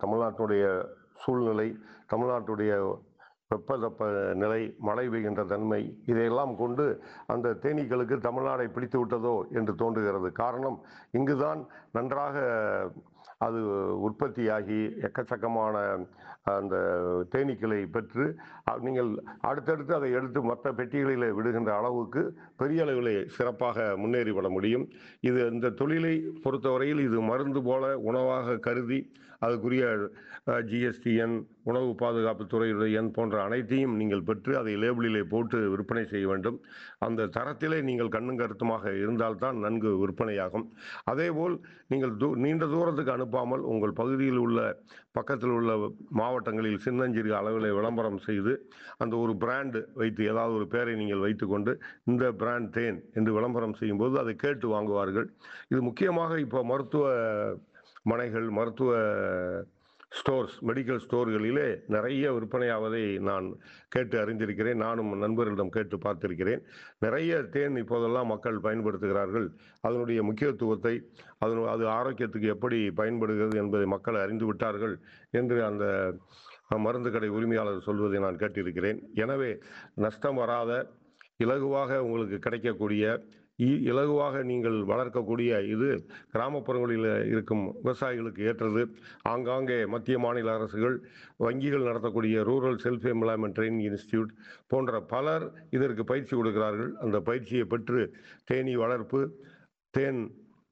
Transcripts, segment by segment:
தமிழ்நாட்டுடைய சூழ்நிலை தமிழ்நாட்டுடைய வெப்பதப்ப நிலை மழை பெய்கின்ற தன்மை இதையெல்லாம் கொண்டு அந்த தேனீக்களுக்கு தமிழ்நாடை பிடித்து விட்டதோ என்று தோன்றுகிறது காரணம் இங்குதான் நன்றாக அது உற்பத்தியாகி எக்கச்சக்கமான அந்த தேனீக்களை பெற்று அ- நீங்கள் அடுத்தடுத்து அதை எடுத்து மற்ற பெட்டிகளில் விடுகின்ற அளவுக்கு பெரிய அளவிலே சிறப்பாக முன்னேறிவிட முடியும் இது இந்த தொழிலை பொறுத்தவரையில் இது மருந்து போல உணவாக கருதி அதுக்குரிய ஜிஎஸ்டிஎன் உணவு பாதுகாப்பு துறையுடைய எண் போன்ற அனைத்தையும் நீங்கள் பெற்று அதை லேபிளிலே போட்டு விற்பனை செய்ய வேண்டும் அந்த தரத்திலே நீங்கள் கண்ணும் கருத்துமாக இருந்தால்தான் நன்கு விற்பனையாகும் அதேபோல் நீங்கள் தூ நீண்ட தூரத்துக்கு அனுப்பாமல் உங்கள் பகுதியில் உள்ள பக்கத்தில் உள்ள மாவட்டங்களில் சின்னஞ்சிறு அளவில் விளம்பரம் செய்து அந்த ஒரு பிராண்டு வைத்து ஏதாவது ஒரு பேரை நீங்கள் வைத்துக்கொண்டு இந்த பிராண்ட் தேன் என்று விளம்பரம் செய்யும்போது அதை கேட்டு வாங்குவார்கள் இது முக்கியமாக இப்போ மருத்துவ மனைகள் மருத்துவ ஸ்டோர்ஸ் மெடிக்கல் ஸ்டோர்களிலே நிறைய விற்பனையாவதை நான் கேட்டு அறிந்திருக்கிறேன் நானும் நண்பர்களிடம் கேட்டு பார்த்திருக்கிறேன் நிறைய தேன் இப்போதெல்லாம் மக்கள் பயன்படுத்துகிறார்கள் அதனுடைய முக்கியத்துவத்தை அதனு அது ஆரோக்கியத்துக்கு எப்படி பயன்படுகிறது என்பதை மக்கள் அறிந்து விட்டார்கள் என்று அந்த மருந்து கடை உரிமையாளர் சொல்வதை நான் கேட்டிருக்கிறேன் எனவே நஷ்டம் வராத இலகுவாக உங்களுக்கு கிடைக்கக்கூடிய இ- இலகுவாக நீங்கள் வளர்க்கக்கூடிய இது கிராமப்புறங்களில் இருக்கும் விவசாயிகளுக்கு ஏற்றது ஆங்காங்கே மத்திய மாநில அரசுகள் வங்கிகள் நடத்தக்கூடிய rural self employment training institute போன்ற பலர் இதற்கு பயிற்சி கொடுக்கிறார்கள் அந்த பயிற்சியை பெற்று தேனீ வளர்ப்பு தேன்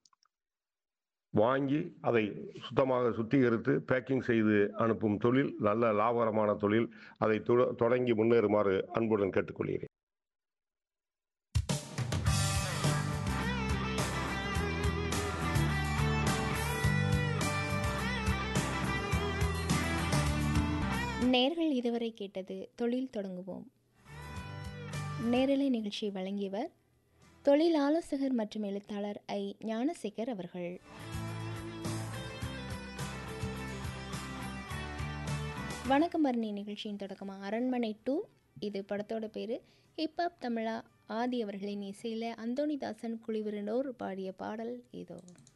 வாங்கி அதை சுத்தமாக சுத்திகரித்து பேக்கிங் செய்து அனுப்பும் தொழில் நல்ல லாபகரமான தொழில் அதை தொ- தொடங்கி முன்னேறுமாறு அன்புடன் கேட்டுக்கொள்கிறேன் நேர்கள் இதுவரை கேட்டது தொழில் தொடங்குவோம் நேரலை நிகழ்ச்சி வழங்கியவர் தொழில் ஆலோசகர் மற்றும் எழுத்தாளர் ஐ ஞானசேகர் அவர்கள் வணக்கம் பரணி நிகழ்ச்சியின் தொடக்கமாக அரண்மனை டூ இது படத்தோட பேர் ஹிப்ஹாப் தமிழா ஆதி அவர்களின் இசையில் அந்தோணிதாசன் குழுவினரோர் பாடிய பாடல் இதோ